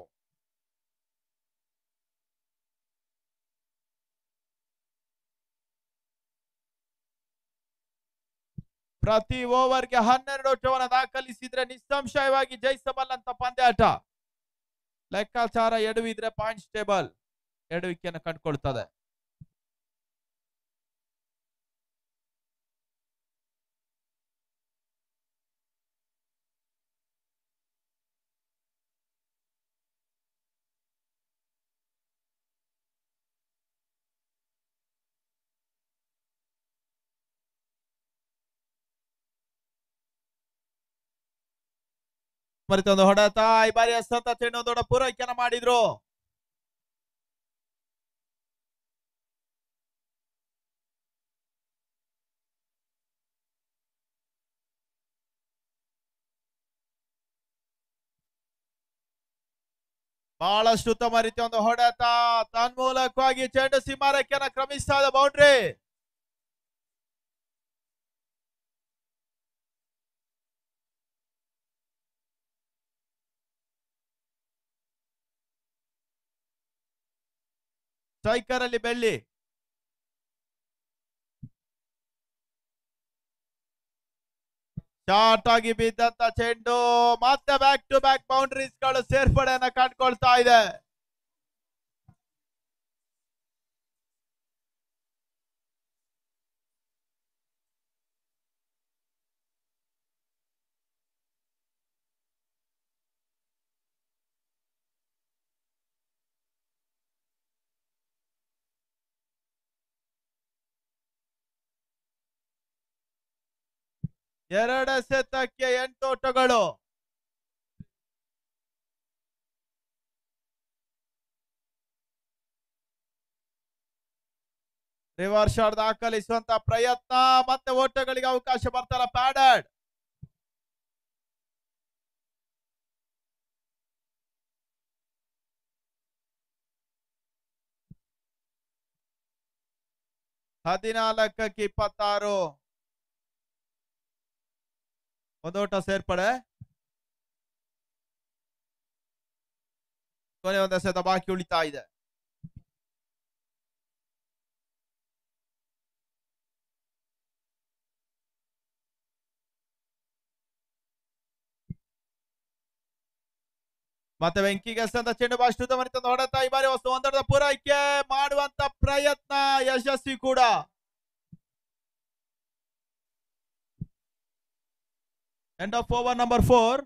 ಪ್ರತಿ ಓವರ್ಗೆ ಹನ್ನೆರಡು ಓಟವನ್ನು ದಾಖಲಿಸಿದ್ರೆ ನಿಸ್ಸಂಶಯವಾಗಿ ಜಯಿಸಬಲ್ಲಂತ ಪಂದ್ಯಾಟ ಲೆಕ್ಕಾಚಾರ ಎಡವಿದ್ರೆ ಪಾಯಿಂಟ್ಸ್ ಟೇಬಲ್ ಎಡವಿಕೆಯನ್ನು ಕಂಡುಕೊಳ್ತದೆ ಮರಿತೊಂದು ಹೊಡೆತ ಈ ಬಾರಿ ಎಸೆತ ಚೆಂಡು ಒಂದು ದೊಡ್ಡ ಪೂರೈಕೆಯನ್ನು ಮಾಡಿದ್ರು ಬಹಳಷ್ಟು ಉತ್ತಮ ರೀತಿಯ ಒಂದು ಹೊಡೆತ ತನ್ಮೂಲಕವಾಗಿ ಚೆಂಡು ಸೀಮಾರೇಖೆಯನ್ನ ಕ್ರಮಿಸ್ತಾ ಇದೆ ಬೌಂಡ್ರಿ ಸ್ಟ್ರೈಕರ್ ಅಲ್ಲಿ ಬೆಳ್ಳಿ ಶಾರ್ಟ್ ಆಗಿ ಬಿದ್ದಂತ ಚೆಂಡು ಮತ್ತೆ ಬ್ಯಾಕ್ ಟು ಬ್ಯಾಕ್ ಬೌಂಡ್ರೀಸ್ ಗಳು ಸೇರ್ಪಡೆಯನ್ನ ಕಂಡುಕೊಳ್ತಾ ಇದೆ ಎರಡೆಸೆತಕ್ಕೆ ಎಂಟು ಓಟಗಳು ರಿವರ್ಸ್ ಶಾಟ್ ದಾಖಲಿಸುವಂತ ಪ್ರಯತ್ನ ಮತ್ತೆ ಓಟಗಳಿಗೆ ಅವಕಾಶ ಬರ್ತಾರ ಪ್ಯಾಡೆಡ್ ಹದಿನಾಲ್ಕಕ್ಕೆ ಇಪ್ಪತ್ತಾರು ಒಂದು ಓಟ ಸೇರ್ಪಡೆ ಕೊನೆ ಒಂದು ಎಸೆತ ಬಾಕಿ ಉಳಿತಾ ಇದೆ ಮತ್ತೆ ವೆಂಕಿಗೆ ಎಸೆದಂತ ಚೆಂಡು ಬಾಷ್ಟು ಮರಿತಂದು ಹೊಡೆತ ಈ ಬಾರಿ ವಸ್ತು ಒಂದರದ ಪೂರೈಕೆ ಮಾಡುವಂತ ಪ್ರಯತ್ನ ಯಶಸ್ವಿ ಕೂಡ end of over number four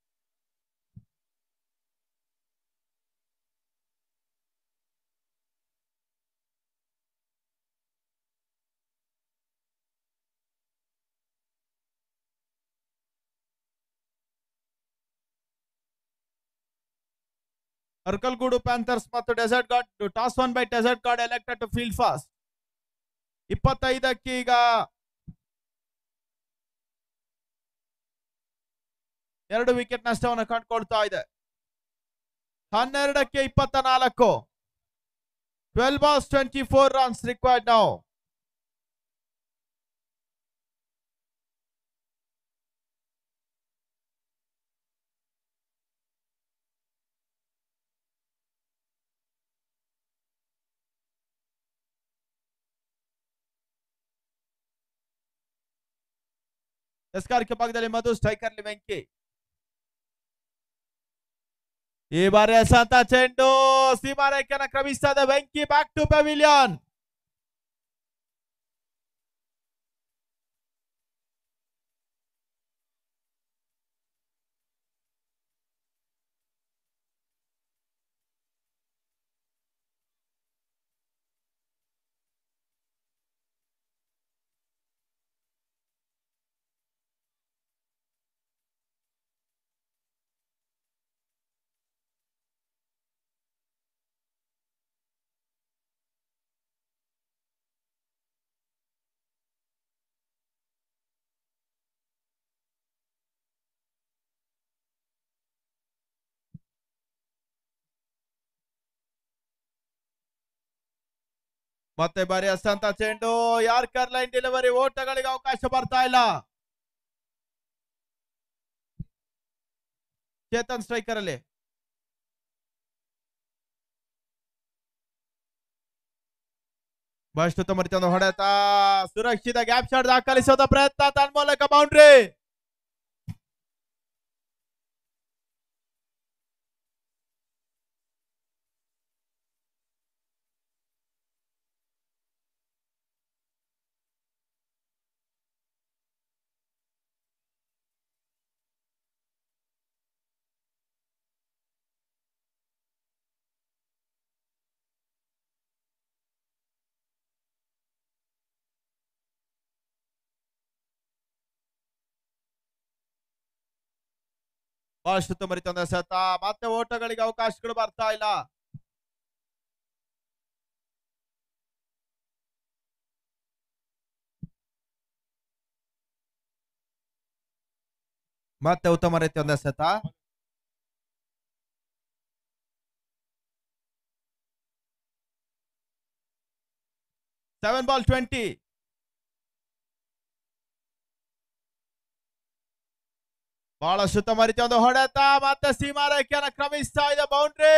Arkalgudu panthers ಮತ್ತು desert guard toss won by desert guard elected to field first ಇಪ್ಪತ್ತೈದಕ್ಕೆ ಈಗ ಎರಡು ವಿಕೆಟ್ ನಷ್ಟವನ್ನು ಕಂಡುಕೊಳ್ತಾ ಇದೆ ಹನ್ನೆರಡಕ್ಕೆ ಇಪ್ಪತ್ತ ನಾಲ್ಕು twelve balls twenty four runs required now ಎಸ್ಕಾರಿಕೆ ಭಾಗದಲ್ಲಿ ಮಧು ಸ್ಟ್ರೈಕರ್ಲಿ ವೆಂಕಿ ಈ ಬಾರಿ ಎಸಂತ ಚೆಂಡು ಸೀಮಾರೇಖೆನ ಕ್ರಮಿಸ್ತಾ ಇದೆ ವೆಂಕಿ ಬ್ಯಾಕ್ ಟು ಪೆವಿಲಿಯನ್ ಮತ್ತೆ ಬಾರಿ ಎಸಂತ ಚೆಂಡು ಯಾರ್ಕರ್ ಲೈನ್ ಡೆಲಿವರಿ ಓಟಗಳಿಗೆ ಅವಕಾಶ ಬರ್ತಾ ಇಲ್ಲ ಚೇತನ್ ಸ್ಟ್ರೈಕರ್ ಅಲ್ಲಿ ಬಹಳಷ್ಟು ಉತ್ತಮ ರೀತಿಯ ಒಂದು ಹೊಡೆತ ಸುರಕ್ಷಿತ ಗ್ಯಾಪ್ ಶಾಟ್ ದಾಖಲಿಸೋದ ಪ್ರಯತ್ನ ತನ್ಮೂಲಕ ಬೌಂಡ್ರಿ ಬಹಳಷ್ಟು ಉತ್ತಮ ರೀತಿಯ ಒಂದು ಎಸೆತ ಮತ್ತೆ ಓಟಗಳಿಗೆ ಅವಕಾಶಗಳು ಬರ್ತಾ ಇಲ್ಲ ಮತ್ತೆ ಉತ್ತಮ ರೀತಿಯ ಒಂದು ಎಸೆತ ಸೆವೆನ್ ಬಾಲ್ ಟ್ವೆಂಟಿ ಬಹಳಷ್ಟು ಉತ್ತಮ ರೀತಿಯ ಒಂದು ಹೊಡೆತ ಮತ್ತೆ ಸೀಮಾ ರೇಖೆಯನ್ನು ಕ್ರಮಿಸ್ತಾ ಇದೆ ಬೌಂಡ್ರಿ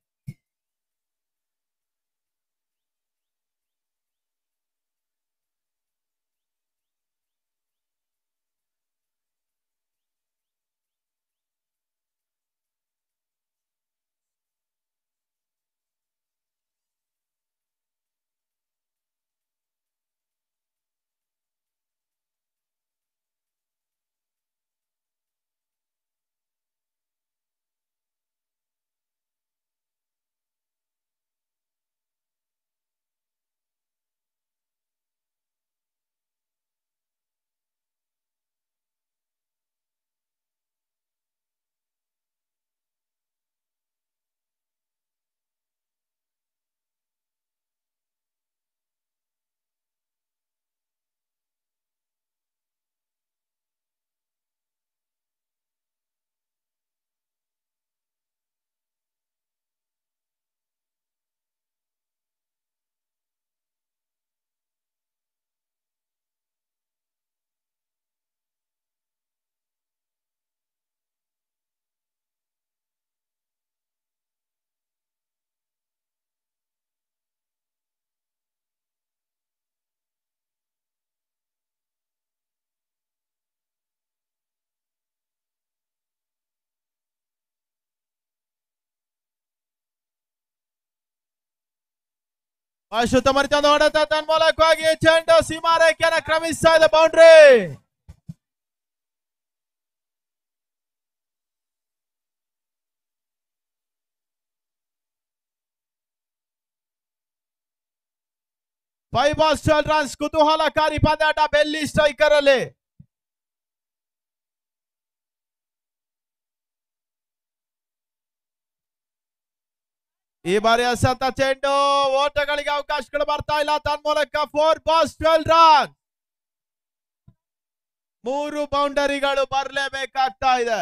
ಬಹಳಷ್ಟು ಉತ್ತಮ ರೀತಿಯ ಒಂದು ಹೊಡೆತ ತನ್ಮೂಲಕವಾಗಿ ಚೆಂಡು ಸೀಮಾ ರೇಖೆಯನ್ನು ಕ್ರಮಿಸ್ತಾ ಇದೆ boundary five balls twelve runs ಕುತೂಹಲಕಾರಿ ಪಂದ್ಯಾಟ ಬೆಲ್ಲಿ ಸ್ಟ್ರೈಕರ್ ಅಲ್ಲಿ ಈ ಬಾರಿ ಸತ ಚೆಂಡು ಓಟಗಳಿಗೆ ಅವಕಾಶಗಳು ಬರ್ತಾ ಇಲ್ಲ ತನ್ಮೂಲಕ ಫೋರ್ ಬಾಲ್ಸ್ ಟ್ವೆಲ್ ರನ್ ಮೂರು ಬೌಂಡರಿಗಳು ಬರಲೇಬೇಕಾಗ್ತಾ ಇದೆ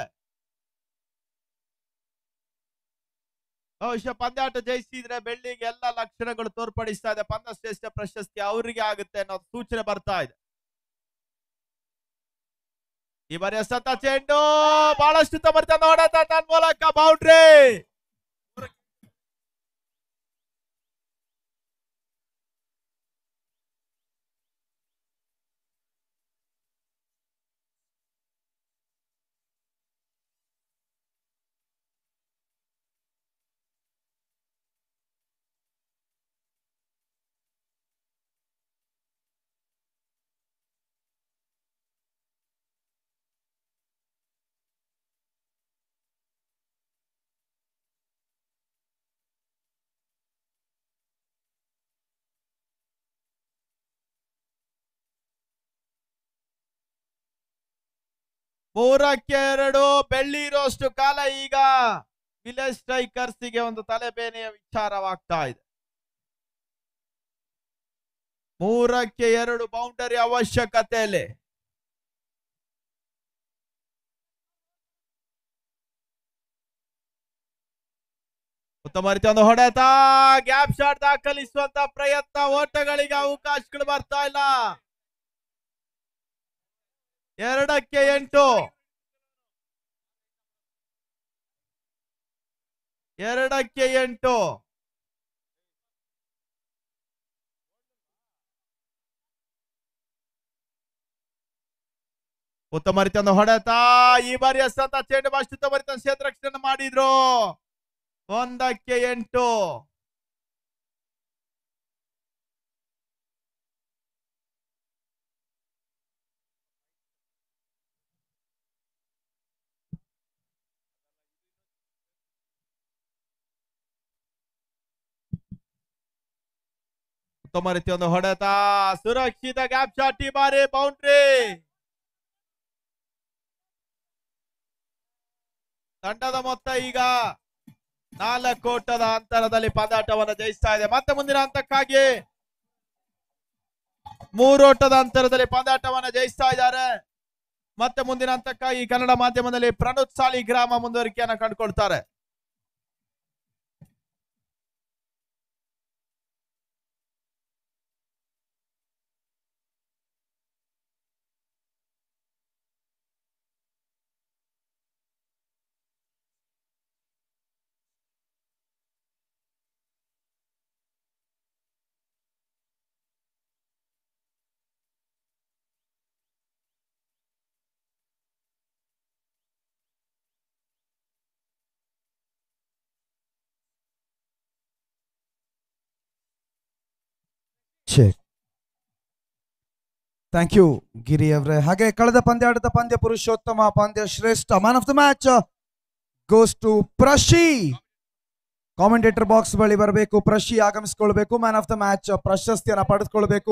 ಬಹುಶಃ ಪಂದ್ಯಾಟ ಜಯಿಸಿದ್ರೆ ಬೆಳ್ಳಿಗೆ ಎಲ್ಲ ಲಕ್ಷಣಗಳು ತೋರ್ಪಡಿಸ್ತಾ ಇದೆ ಪಂದ್ಯ ಶ್ರೇಷ್ಠ ಪ್ರಶಸ್ತಿ ಅವರಿಗೆ ಆಗುತ್ತೆ ಅನ್ನೋ ಸೂಚನೆ ಬರ್ತಾ ಇದೆ ಈ ಬಾರಿ ಸತ ಚೆಂಡು ಬಹಳಷ್ಟು ತಮರ್ತ ನೋಡತ ತನ್ಮೂಲಕ ಬೌಂಡ್ರಿ ಮೂರಕ್ಕೆ ಎರಡು ಬೆಳ್ಳಿ ಇರೋಷ್ಟು ಕಾಲ ಈಗ ವಿಲೇಜ್ ಸ್ಟ್ರೈಕರ್ಸ್ ಗೆ ಒಂದು ತಲೆಬೇನೆಯ ವಿಚಾರವಾಗ್ತಾ ಇದೆ ಮೂರಕ್ಕೆ ಎರಡು ಬೌಂಡರಿ ಅವಶ್ಯಕತೆಯಲ್ಲಿ ಉತ್ತಮ ರೀತಿಯ ಒಂದು ಹೊಡೆತ ಗ್ಯಾಪ್ ಶಾಟ್ ದಾಖಲಿಸುವಂತ ಪ್ರಯತ್ನ ಓಟಗಳಿಗೆ ಅವಕಾಶಗಳು ಬರ್ತಾ ಇಲ್ಲ ಎರಡಕ್ಕೆ ಎಂಟು ಎರಡಕ್ಕೆ ಎಂಟು ಉತ್ತಮ ರೀತಿಯ ಒಂದು ಹೊಡೆತ ಈ ಬಾರಿ ಸತ ಚೆಂಡು ಬಾಸ್ಟ್ ಉತ್ತಮ ರೀತಿಯ ಕ್ಷೇತ್ರ ರಕ್ಷಣೆ ಮಾಡಿದ್ರು ಒಂದಕ್ಕೆ ಎಂಟು ಉತ್ತಮ ರೀತಿಯ ಒಂದು ಹೊಡೆತ ಸುರಕ್ಷಿತ ಗ್ಯಾಪ್ ಶಾಟ್ ಈ ಬಾರಿ ಬೌಂಡ್ರಿ ತಂಡದ ಮೊತ್ತ ಈಗ ನಾಲ್ಕು ಓಟದ ಅಂತರದಲ್ಲಿ ಪಂದ್ಯಾಟವನ್ನು ಜಯಿಸ್ತಾ ಇದೆ ಮತ್ತೆ ಮುಂದಿನ ಹಂತಕ್ಕಾಗಿ ಮೂರು ಓಟದ ಅಂತರದಲ್ಲಿ ಪಂದ್ಯಾಟವನ್ನು ಜಯಿಸ್ತಾ ಇದ್ದಾರೆ ಮತ್ತೆ ಮುಂದಿನ ಹಂತಕ್ಕಾಗಿ ಕನ್ನಡ ಮಾಧ್ಯಮದಲ್ಲಿ ಪ್ರಣುತ್ ಸಾಲಿ ಗ್ರಾಮ ಮುಂದುವರಿಕೆಯನ್ನ ಕಂಡುಕೊಳ್ತಾರೆ ಥ್ಯಾಂಕ್ ಯು ಗಿರಿ ಅವರೇ ಹಾಗೆ ಕಳೆದ ಪಂದ್ಯಾಟದ ಪಂದ್ಯ ಪುರುಷೋತ್ತಮ ಪಂದ್ಯ ಶ್ರೇಷ್ಠ man of the match goes to ಪ್ರಶಿ ಕಾಮೆಂಟೇಟರ್ ಬಾಕ್ಸ್ ಬಳಿ ಬರಬೇಕು ಪ್ರಶಿ ಆಗಮಿಸಿಕೊಳ್ಬೇಕು ಮ್ಯಾನ್ ಆಫ್ ದ ಮ್ಯಾಚ್ ಪ್ರಶಸ್ತಿಯನ್ನ ಪಡೆದುಕೊಳ್ಬೇಕು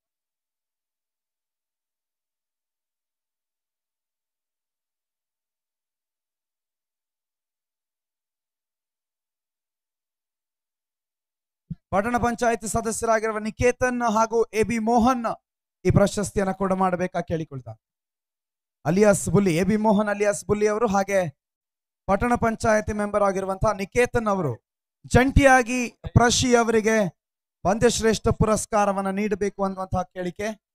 ಪಟ್ಟಣ ಪಂಚಾಯತ್ ಸದಸ್ಯರಾಗಿರುವ ನಿಕೇತನ್ ಹಾಗೂ ಎ ಬಿ ಮೋಹನ್ ಈ ಪ್ರಶಸ್ತಿಯನ್ನ ಕೊಡ ಮಾಡಬೇಕಾ ಕೇಳಿಕೊಳ್ತಾ alias Bulli A B Mohan alias Bulli ಅವರು ಹಾಗೆ ಪಟ್ಟಣ ಪಂಚಾಯತಿ ಮೆಂಬರ್ ಆಗಿರುವಂತಹ ನಿಕೇತನ್ ಅವರು ಜಂಟಿಯಾಗಿ ಪ್ರಶಿ ಅವರಿಗೆ ಪಂದ್ಯಶ್ರೇಷ್ಠ ಪುರಸ್ಕಾರವನ್ನ ನೀಡಬೇಕು ಅನ್ನುವಂತಹ ಕೇಳಿಕೆ